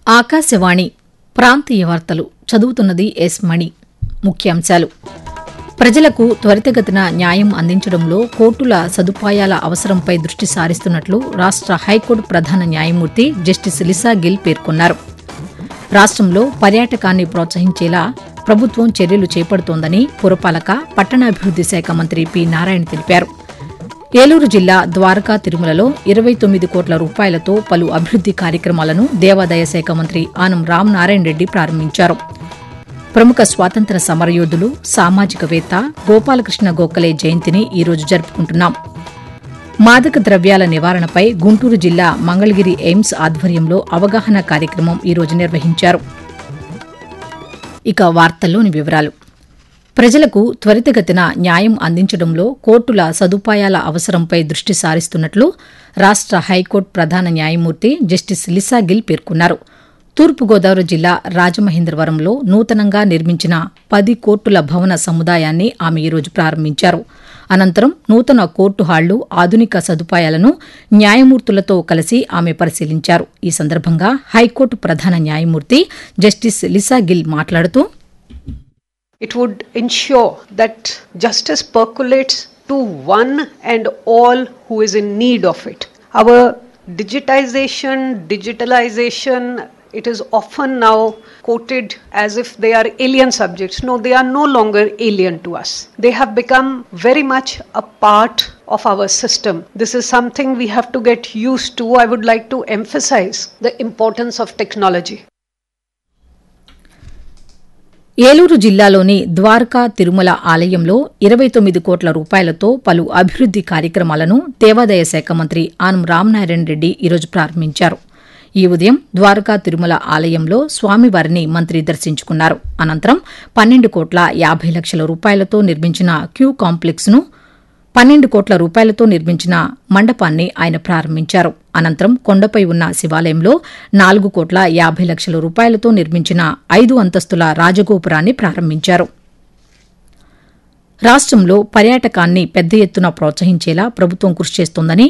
ఆకాశవాణి ప్రాంతీయ వార్తలు చదువుతున్నది ఎస్ మణి ముఖ్యాంశాలు ప్రజలకు త్వరితగతిన న్యాయం అందించడంలో కోర్టుల సదుపాయాల అవసరంపై దృష్టి సారిస్తున్నట్లు రాష్ట హైకోర్టు ప్రధాన న్యాయమూర్తి జస్టిస్ లిసా గిల్ పేర్కొన్నారు రాష్ట్రంలో పర్యాటకాన్ని ప్రోత్సహించేలా ప్రభుత్వం చర్యలు చేపడుతోందని పురపాలక పట్టణాభివృద్ది శాఖ మంత్రి పి నారాయణ తెలిపారు ఏలూరు జిల్లా ద్వారకా తిరుమలలో ఇరవై తొమ్మిది కోట్ల రూపాయలతో పలు అభివృద్ది కార్యక్రమాలను దేవాదాయ శాఖ మంత్రి ఆనం రామనారాయణ రెడ్డి ప్రారంభించారు ప్రముఖ స్వాతంత్ర సమరయోధులు సామాజికవేత్త గోపాలకృష్ణ గోఖలే జయంతిని ఈరోజు జరుపుకుంటున్నాం మాదక ద్రవ్యాల నివారణపై గుంటూరు జిల్లా మంగళగిరి ఎయిమ్స్ ఆధ్వర్యంలో అవగాహన కార్యక్రమం ఈరోజు నిర్వహించారు ఇక వార్తల్లోని వివరాలు ప్రజలకు త్వరితగతిన న్యాయం అందించడంలో కోర్టుల సదుపాయాల అవసరంపై దృష్టి సారిస్తున్నట్లు రాష్ట హైకోర్టు ప్రధాన న్యాయమూర్తి జస్టిస్ లిసా గిల్ పేర్కొన్నారు తూర్పుగోదావరి జిల్లా రాజమహేంద్రవరంలో నూతనంగా నిర్మించిన పది కోర్టుల భవన సముదాయాన్ని ఆమె ఈరోజు ప్రారంభించారు అనంతరం నూతన కోర్టు హాళ్లు ఆధునిక సదుపాయాలను న్యాయమూర్తులతో కలిసి ఆమె పరిశీలించారు ఈ సందర్భంగా హైకోర్టు ప్రధాన న్యాయమూర్తి జస్టిస్ లిసా గిల్ మాట్లాడుతూ It would ensure that justice percolates to one and all who is in need of it. Our digitization, digitalization, it is often now quoted as if they are alien subjects. No, they are no longer alien to us. They have become very much a part of our system. This is something we have to get used to. I would like to emphasize the importance of technology. Eluru జిల్లాలోని ద్వారకా తిరుమల ఆలయంలో ఇరవై తొమ్మిది కోట్ల రూపాయలతో పలు అభివృద్ది కార్యక్రమాలను దేవాదాయ శాఖ మంత్రి ఆనం రామనారాయణ రెడ్డి ఈరోజు ప్రారంభించారు ఈ ఉదయం ద్వారకా తిరుమల ఆలయంలో స్వామివారిని మంత్రి దర్శించుకున్నారు అనంతరం పన్నెండు కోట్ల యాభై లక్షల రూపాయలతో నిర్మించిన క్యూ కాంప్లెక్స్ ను పన్నెండు కోట్ల రూపాయలతో నిర్మించిన మండపాన్ని ఆయన ప్రారంభించారు అనంతరం కొండపై ఉన్న శివాలయంలో నాలుగు కోట్ల యాభై లక్షల రూపాయలతో నిర్మించిన ఐదు అంతస్తుల రాజగోపురాన్ని ప్రారంభించారు రాష్ట్రంలో పర్యాటకాన్ని పెద్ద ఎత్తున ప్రోత్సహించేలా ప్రభుత్వం కృషి చేస్తోందని